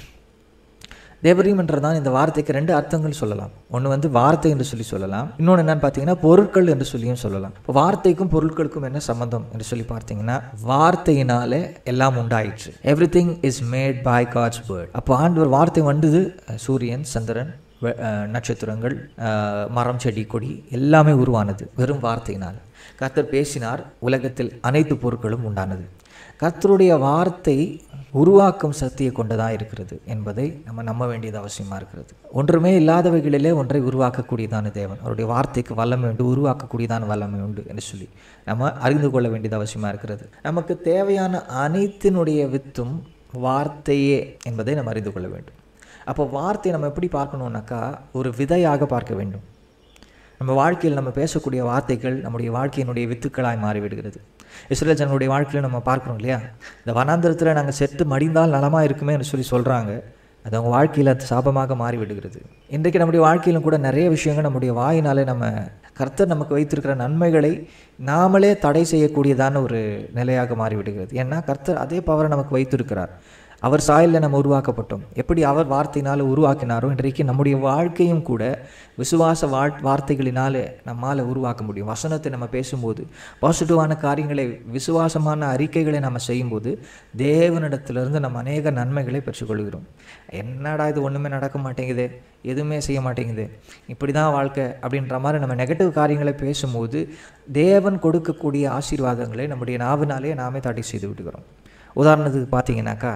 தேவரீம் என்றதான் இந்த வார்த்தைக்கு ரெண்டு அர்த்தங்கள் சொல்லலாம் ஒன்று வந்து வார்த்தை என்று சொல்லி சொல்லலாம் இன்னொன்று என்னன்னு பார்த்தீங்கன்னா பொருட்கள் என்று சொல்லியும் சொல்லலாம் இப்போ வார்த்தைக்கும் பொருட்களுக்கும் என்ன சம்மந்தம் என்று சொல்லி பார்த்தீங்கன்னா வார்த்தையினாலே எல்லாம் உண்டாயிற்று everything is made by God's word அப்போ ஆண்டவர் வார்த்தை வந்தது சூரியன் சந்திரன் வெ- அஹ் நட்சத்திரங்கள் அஹ் மரம் செடி கொடி எல்லாமே உருவானது வெறும் வார்த்தையினால் கர்த்தர் பேசினார் உலகத்தில் அனைத்து பொருட்களும் உண்டானது கர்த்தருடைய வார்த்தை உருவாக்கும் சக்தியை கொண்டதாக இருக்கிறது என்பதை நம்ம நம்ப வேண்டியது அவசியமாக இருக்கிறது ஒன்றுமே இல்லாதவைகளிலே ஒன்றை உருவாக்கக்கூடியதான தேவன் அவருடைய வார்த்தைக்கு வல்லமை உண்டு உருவாக்கக்கூடியதான வல்லமை உண்டு என்று சொல்லி நம்ம அறிந்து கொள்ள வேண்டியது அவசியமாக இருக்கிறது நமக்கு தேவையான அனைத்தினுடைய வித்தும் வார்த்தையே என்பதை நம்ம அறிந்து கொள்ள வேண்டும் அப்போ வார்த்தையை நம்ம எப்படி பார்க்கணுன்னாக்கா ஒரு விதையாக பார்க்க வேண்டும் நம்ம வாழ்க்கையில் நம்ம பேசக்கூடிய வார்த்தைகள் நம்முடைய வாழ்க்கையினுடைய வித்துக்களாய் மாறிவிடுகிறது இஸ்ரேல் ஜனங்களுடைய வாழ்க்கையில் நம்ம பார்க்குறோம் இல்லையா இந்த வனாந்திரத்தில் நாங்கள் செத்து மடிந்தால் நலமாக இருக்குமேன்னு சொல்லி சொல்கிறாங்க அது அவங்க வாழ்க்கையில் அது சாபமாக மாறிவிடுகிறது இன்றைக்கு நம்முடைய வாழ்க்கையிலும் கூட நிறைய விஷயங்கள் நம்முடைய வாயினாலே நம்ம கர்த்தர் நமக்கு வைத்திருக்கிற நன்மைகளை நாமளே தடை செய்யக்கூடியதான ஒரு நிலையாக மாறிவிடுகிறது ஏன்னா கர்த்தர் அதே பவரை நமக்கு வைத்திருக்கிறார் அவர் சாயலில் நம்ம உருவாக்கப்பட்டோம் எப்படி அவர் வார்த்தையினால் உருவாக்கினாரோ இன்றைக்கு நம்முடைய வாழ்க்கையும் கூட விசுவாச வாழ் வார்த்தைகளினாலே நம்மால் உருவாக்க முடியும் வசனத்தை நம்ம பேசும்போது பாசிட்டிவான காரியங்களை விசுவாசமான அறிக்கைகளை நம்ம செய்யும்போது தேவனிடத்திலிருந்து நம்ம அநேக நன்மைகளை பெற்றுக்கொள்கிறோம் என்னடா இது ஒன்றுமே நடக்க மாட்டேங்குது எதுவுமே செய்ய மாட்டேங்குது இப்படி தான் வாழ்க்கை அப்படின்ற மாதிரி நம்ம நெகட்டிவ் காரியங்களை பேசும்போது தேவன் கொடுக்கக்கூடிய ஆசீர்வாதங்களை நம்முடைய நாவினாலே நாமே தடை செய்து விட்டுக்கிறோம் உதாரணத்துக்கு பார்த்தீங்கன்னாக்கா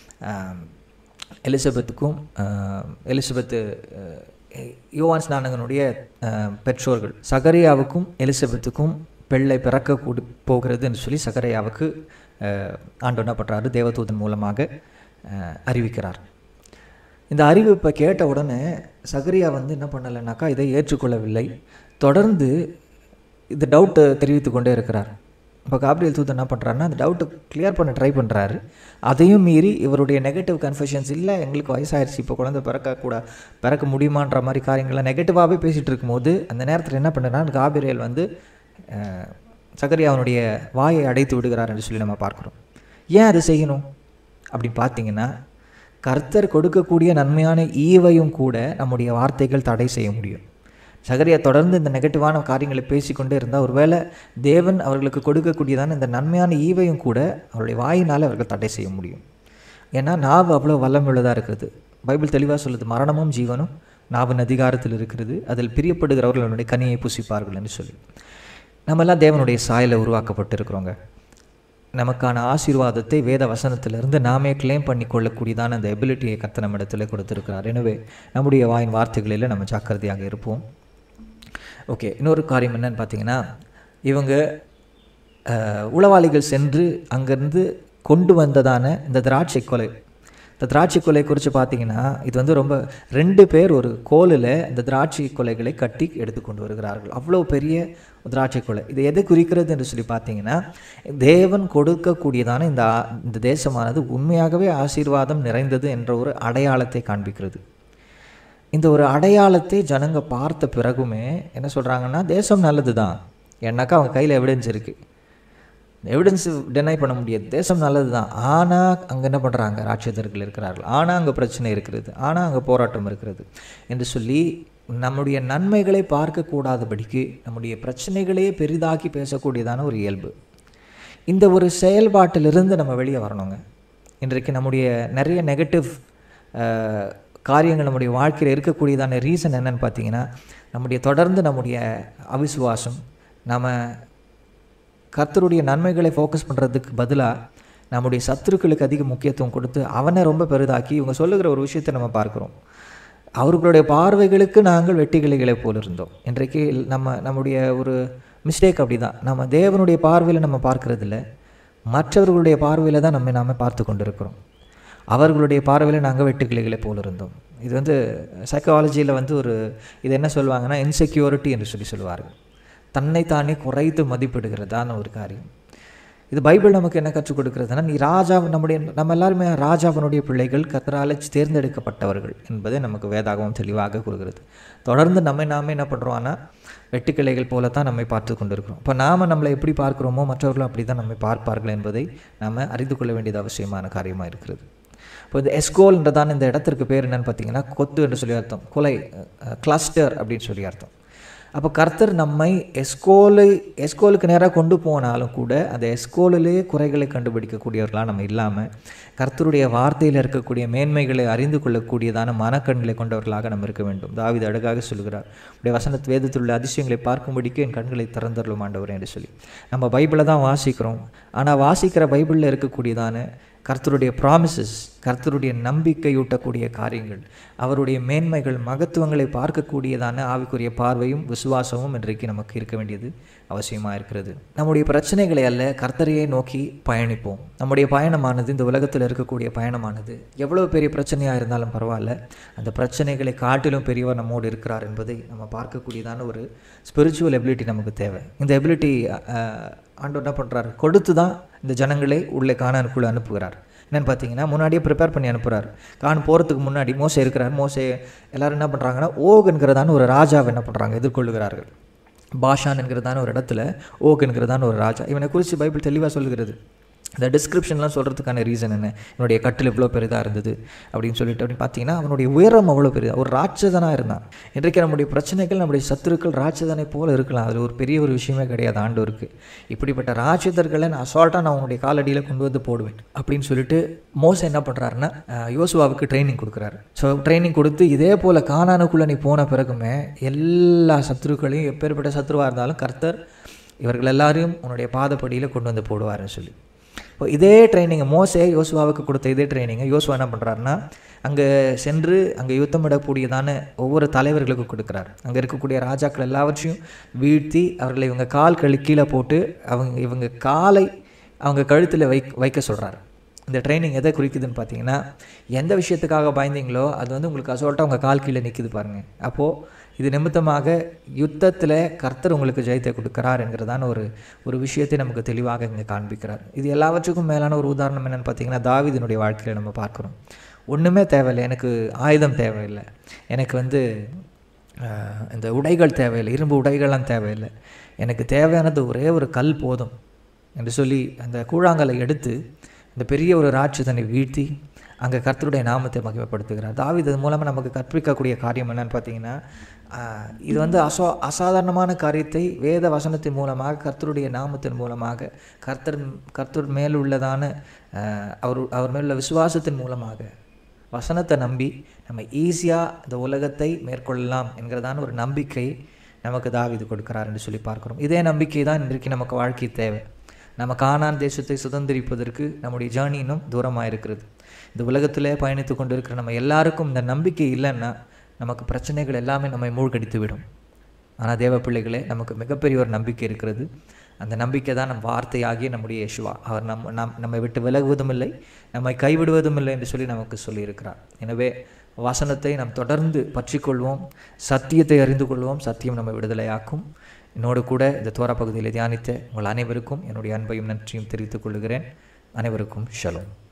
எலிசபெத்துக்கும் எலிசபெத்து யோவான் ஸ்நானகனுடைய பெற்றோர்கள் சகரியாவுக்கும் எலிசபெத்துக்கும் பிள்ளை பிறக்க கூடி போகிறதுன்னு சொல்லி சகரியாவுக்கு ஆண்டு என்ன பண்ணுறாரு தேவதூதன் மூலமாக அறிவிக்கிறார் இந்த அறிவிப்பை கேட்ட உடனே சகரியா வந்து என்ன பண்ணலைனாக்கா இதை ஏற்றுக்கொள்ளவில்லை தொடர்ந்து இந்த டவுட்டை தெரிவித்து கொண்டே இருக்கிறார் இப்போ காப்ரியல் தூத் என்ன பண்ணுறாருன்னா அந்த டவுட்டை கிளியர் பண்ண ட்ரை பண்ணுறாரு அதையும் மீறி இவருடைய நெகட்டிவ் கன்ஃபெஷன்ஸ் இல்லை எங்களுக்கு வயசாயிருச்சு இப்போ குழந்தை பிறக்கக்கூட பிறக்க முடியுமான்ற மாதிரி காரியங்களை நெகட்டிவாகவே பேசிகிட்டு இருக்கும்போது அந்த நேரத்தில் என்ன பண்ணுறாரு காபிரியல் வந்து சகரியா அவனுடைய வாயை அடைத்து விடுகிறார் என்று சொல்லி நம்ம பார்க்குறோம் ஏன் அதை செய்யணும் அப்படின்னு பார்த்தீங்கன்னா கர்த்தர் கொடுக்கக்கூடிய நன்மையான ஈவையும் கூட நம்முடைய வார்த்தைகள் தடை செய்ய முடியும் சகரியா தொடர்ந்து இந்த நெகட்டிவான காரியங்களை பேசிக்கொண்டே இருந்தால் ஒருவேளை தேவன் அவர்களுக்கு கொடுக்கக்கூடியதான இந்த நன்மையான ஈவையும் கூட அவருடைய வாயினால் அவர்கள் தடை செய்ய முடியும் ஏன்னா நாவு அவ்வளோ வல்லமுள்ளதாக இருக்கிறது பைபிள் தெளிவாக சொல்லுது மரணமும் ஜீவனும் நாவின் அதிகாரத்தில் இருக்கிறது அதில் பிரியப்படுகிறவர்கள் அவனுடைய கனியை புசிப்பார்கள் என்று சொல்லி நம்மெல்லாம் தேவனுடைய சாயலை உருவாக்கப்பட்டிருக்கிறோங்க நமக்கான ஆசீர்வாதத்தை வேத வசனத்திலிருந்து நாமே கிளைம் பண்ணி கொள்ளக்கூடியதான அந்த எபிலிட்டியை கத்த நம்ம இடத்துல கொடுத்துருக்கிறார் எனவே நம்முடைய வாயின் வார்த்தைகளில் நம்ம ஜாக்கிரதையாக இருப்போம் ஓகே இன்னொரு காரியம் என்னன்னு பார்த்தீங்கன்னா இவங்க உளவாளிகள் சென்று அங்கேருந்து கொண்டு வந்ததான இந்த திராட்சை கொலை இந்த திராட்சை கொலை குறித்து பார்த்தீங்கன்னா இது வந்து ரொம்ப ரெண்டு பேர் ஒரு கோலில் இந்த திராட்சை கொலைகளை கட்டி எடுத்து கொண்டு வருகிறார்கள் அவ்வளோ பெரிய திராட்சை கொலை இது எதை குறிக்கிறது என்று சொல்லி பார்த்தீங்கன்னா தேவன் கொடுக்கக்கூடியதான இந்த இந்த தேசமானது உண்மையாகவே ஆசீர்வாதம் நிறைந்தது என்ற ஒரு அடையாளத்தை காண்பிக்கிறது இந்த ஒரு அடையாளத்தை ஜனங்க பார்த்த பிறகுமே என்ன சொல்கிறாங்கன்னா தேசம் நல்லது தான் ஏன்னாக்கா அவங்க கையில் எவிடன்ஸ் இருக்குது எவிடன்ஸ் டெனை பண்ண முடியாது தேசம் நல்லது தான் ஆனால் அங்கே என்ன பண்ணுறாங்க ராட்சதர்கள் இருக்கிறார்கள் ஆனால் அங்கே பிரச்சனை இருக்கிறது ஆனால் அங்கே போராட்டம் இருக்கிறது என்று சொல்லி நம்முடைய நன்மைகளை பார்க்கக்கூடாதபடிக்கு நம்முடைய பிரச்சனைகளையே பெரிதாக்கி பேசக்கூடியதான ஒரு இயல்பு இந்த ஒரு செயல்பாட்டிலிருந்து நம்ம வெளியே வரணுங்க இன்றைக்கு நம்முடைய நிறைய நெகட்டிவ் காரியங்கள் நம்முடைய வாழ்க்கையில் இருக்கக்கூடியதான ரீசன் என்னன்னு பார்த்தீங்கன்னா நம்முடைய தொடர்ந்து நம்முடைய அவிசுவாசம் நம்ம கர்த்தருடைய நன்மைகளை ஃபோக்கஸ் பண்ணுறதுக்கு பதிலாக நம்முடைய சத்துருக்களுக்கு அதிக முக்கியத்துவம் கொடுத்து அவனை ரொம்ப பெரிதாக்கி இவங்க சொல்லுகிற ஒரு விஷயத்தை நம்ம பார்க்குறோம் அவர்களுடைய பார்வைகளுக்கு நாங்கள் வெட்டிக்கிளைகளை போல் இருந்தோம் இன்றைக்கு நம்ம நம்முடைய ஒரு மிஸ்டேக் அப்படி தான் நம்ம தேவனுடைய பார்வையில் நம்ம பார்க்கறதில்ல மற்றவர்களுடைய பார்வையில் தான் நம்ம நாம் பார்த்து கொண்டிருக்கிறோம் அவர்களுடைய பார்வையில் நாங்கள் வெட்டுக்கிளைகளை போல் இருந்தோம் இது வந்து சைக்காலஜியில் வந்து ஒரு இது என்ன சொல்லுவாங்கன்னா இன்செக்யூரிட்டி என்று சொல்லி சொல்லுவார்கள் தன்னைத்தானே குறைத்து மதிப்பிடுகிறதான ஒரு காரியம் இது பைபிள் நமக்கு என்ன கற்றுக் கொடுக்கிறதுனா நீ ராஜா நம்முடைய நம்ம எல்லாருமே ராஜாவனுடைய பிள்ளைகள் கத்தரால தேர்ந்தெடுக்கப்பட்டவர்கள் என்பதை நமக்கு வேதாகவும் தெளிவாக கூறுகிறது தொடர்ந்து நம்மை நாமே என்ன பண்ணுறோம்னா வெட்டுக்கிளைகள் போல தான் நம்மை பார்த்து கொண்டிருக்கிறோம் இப்போ நாம் நம்மளை எப்படி பார்க்குறோமோ மற்றவர்களும் அப்படி தான் நம்மை பார்ப்பார்கள் என்பதை நாம் அறிந்து கொள்ள வேண்டியது அவசியமான காரியமாக இருக்கிறது இப்போ இந்த எஸ்கோல்ன்றதான இந்த இடத்திற்கு பேர் என்னன்னு பார்த்தீங்கன்னா கொத்து என்று சொல்லி அர்த்தம் கொலை கிளஸ்டர் அப்படின்னு சொல்லி அர்த்தம் அப்போ கர்த்தர் நம்மை எஸ்கோலு எஸ்கோலுக்கு நேராக கொண்டு போனாலும் கூட அந்த எஸ்கோலிலே குறைகளை கண்டுபிடிக்கக்கூடியவர்களாக நம்ம இல்லாமல் கர்த்தருடைய வார்த்தையில் இருக்கக்கூடிய மேன்மைகளை அறிந்து கொள்ளக்கூடியதான மனக்கண்களை கொண்டவர்களாக நம்ம இருக்க வேண்டும் தாவிது அழகாக சொல்கிறார் உடைய வசனத் வேதத்தில் உள்ள அதிசயங்களை பார்க்கும்படிக்கு என் கண்களை திறந்தருளும் ஆண்டவர் என்று சொல்லி நம்ம பைபிளை தான் வாசிக்கிறோம் ஆனால் வாசிக்கிற பைபிளில் இருக்கக்கூடியதான கர்த்தருடைய ப்ராமிசஸ் கர்த்தருடைய நம்பிக்கையூட்டக்கூடிய காரியங்கள் அவருடைய மேன்மைகள் மகத்துவங்களை பார்க்கக்கூடியதான ஆவிக்குரிய பார்வையும் விசுவாசமும் இன்றைக்கு நமக்கு இருக்க வேண்டியது அவசியமாக இருக்கிறது நம்முடைய பிரச்சனைகளை அல்ல கர்த்தரையே நோக்கி பயணிப்போம் நம்முடைய பயணமானது இந்த உலகத்தில் இருக்கக்கூடிய பயணமானது எவ்வளோ பெரிய பிரச்சனையாக இருந்தாலும் பரவாயில்ல அந்த பிரச்சனைகளை காட்டிலும் பெரியவர் நம்மோடு இருக்கிறார் என்பதை நம்ம பார்க்கக்கூடியதான ஒரு ஸ்பிரிச்சுவல் எபிலிட்டி நமக்கு தேவை இந்த எபிலிட்டி ஆண்டவர் என்ன பண்ணுறாரு கொடுத்து தான் இந்த ஜனங்களை உள்ளே காணானுக்குள்ளே அனுப்புகிறார் என்னென்னு பார்த்தீங்கன்னா முன்னாடியே ப்ரிப்பேர் பண்ணி அனுப்புகிறார் கான் போகிறதுக்கு முன்னாடி மோசே இருக்கிறார் மோசே எல்லோரும் என்ன பண்ணுறாங்கன்னா ஓக் என்கிறதான ஒரு ராஜாவை என்ன பண்ணுறாங்க எதிர்கொள்ளுகிறார்கள் பாஷான் என்கிறதான ஒரு இடத்துல ஓக் என்கிறதான ஒரு ராஜா இவனை குறித்து பைபிள் தெளிவாக சொல்லுகிறது இந்த டிஸ்கிரிப்ஷன்லாம் சொல்கிறதுக்கான ரீசன் என்ன என்னுடைய கட்டில் இவ்வளோ பெரிதாக இருந்தது அப்படின்னு சொல்லிட்டு அப்படின்னு பார்த்தீங்கன்னா அவனுடைய உயரம் அவ்வளோ பெரிதாக ஒரு ராட்சதனாக இருந்தான் இன்றைக்கு நம்முடைய பிரச்சனைகள் நம்முடைய சத்துருக்கள் ராட்சதனை போல் இருக்கலாம் அது ஒரு பெரிய ஒரு விஷயமே கிடையாது ஆண்டோருக்கு இப்படிப்பட்ட ராட்சதர்களை நான் அசால்ட்டாக நான் உன்னுடைய காலடியில் கொண்டு வந்து போடுவேன் அப்படின்னு சொல்லிட்டு மோச என்ன பண்ணுறாருன்னா யோசுவாவுக்கு ட்ரைனிங் கொடுக்குறாரு ஸோ ட்ரைனிங் கொடுத்து இதே போல் காணானுக்குள்ளே நீ போன பிறகுமே எல்லா சத்துருக்களையும் எப்பேற்பட்ட சத்துருவாக இருந்தாலும் கர்த்தர் இவர்கள் எல்லாரையும் உன்னுடைய பாதப்படியில் கொண்டு வந்து போடுவார்னு சொல்லி இப்போ இதே ட்ரைனிங்கை மோசே யோசுவாவுக்கு கொடுத்த இதே ட்ரைனிங்கை யோசுவா என்ன பண்ணுறாருன்னா அங்கே சென்று அங்கே யுத்தமிடக்கூடியதான ஒவ்வொரு தலைவர்களுக்கு கொடுக்குறாரு அங்கே இருக்கக்கூடிய ராஜாக்கள் எல்லாவற்றையும் வீழ்த்தி அவர்களை இவங்க கால் கழி கீழே போட்டு அவங்க இவங்க காலை அவங்க கழுத்தில் வை வைக்க சொல்கிறாரு இந்த ட்ரைனிங் எதை குறிக்குதுன்னு பார்த்தீங்கன்னா எந்த விஷயத்துக்காக பயந்தீங்களோ அது வந்து உங்களுக்கு அசோல்ட்டாக உங்கள் கால் கீழே நிற்குது பாருங்கள் அப்போது இது நிமித்தமாக யுத்தத்தில் கர்த்தர் உங்களுக்கு ஜெயத்தை கொடுக்குறார் என்கிறதான ஒரு ஒரு விஷயத்தை நமக்கு தெளிவாக இங்கே காண்பிக்கிறார் இது எல்லாவற்றுக்கும் மேலான ஒரு உதாரணம் என்னென்னு பார்த்தீங்கன்னா தாவிதனுடைய வாழ்க்கையில் நம்ம பார்க்குறோம் ஒன்றுமே தேவையில்லை எனக்கு ஆயுதம் தேவையில்லை எனக்கு வந்து இந்த உடைகள் தேவையில்லை இரும்பு உடைகள்லாம் தேவையில்லை எனக்கு தேவையானது ஒரே ஒரு கல் போதும் என்று சொல்லி அந்த கூழாங்கலை எடுத்து இந்த பெரிய ஒரு ராட்சதனை வீழ்த்தி அங்கே கர்த்தருடைய நாமத்தை மகிமைப்படுத்துகிறார் தாவிது இது மூலமாக நமக்கு கற்பிக்கக்கூடிய காரியம் என்னன்னு பார்த்தீங்கன்னா இது வந்து அசோ அசாதாரணமான காரியத்தை வேத வசனத்தின் மூலமாக கர்த்தருடைய நாமத்தின் மூலமாக கர்த்தர் கர்த்தர் மேல் உள்ளதான அவர் அவர் மேலுள்ள விசுவாசத்தின் மூலமாக வசனத்தை நம்பி நம்ம ஈஸியாக இந்த உலகத்தை மேற்கொள்ளலாம் என்கிறதான ஒரு நம்பிக்கை நமக்கு தாவிது கொடுக்கிறார் என்று சொல்லி பார்க்குறோம் இதே நம்பிக்கை தான் இன்றைக்கு நமக்கு வாழ்க்கை தேவை நம்ம காணான் தேசத்தை சுதந்திரிப்பதற்கு நம்முடைய ஜேர்னி இன்னும் தூரமாக இருக்கிறது இந்த உலகத்திலே பயணித்து கொண்டு இருக்கிற நம்ம எல்லாருக்கும் இந்த நம்பிக்கை இல்லைன்னா நமக்கு பிரச்சனைகள் எல்லாமே நம்மை மூழ்கடித்து விடும் ஆனால் தேவ பிள்ளைகளே நமக்கு மிகப்பெரிய ஒரு நம்பிக்கை இருக்கிறது அந்த நம்பிக்கை தான் நம் வார்த்தையாகிய நம்முடைய யேசுவா அவர் நம் நம் நம்மை விட்டு விலகுவதும் இல்லை நம்மை கைவிடுவதும் இல்லை என்று சொல்லி நமக்கு சொல்லியிருக்கிறார் எனவே வசனத்தை நாம் தொடர்ந்து பற்றிக்கொள்வோம் சத்தியத்தை அறிந்து கொள்வோம் சத்தியம் நம்மை விடுதலையாக்கும் என்னோடு கூட இந்த தோரா பகுதியில் தியானித்த உங்கள் அனைவருக்கும் என்னுடைய அன்பையும் நன்றியும் தெரிவித்துக் கொள்கிறேன் அனைவருக்கும் ஷலோம்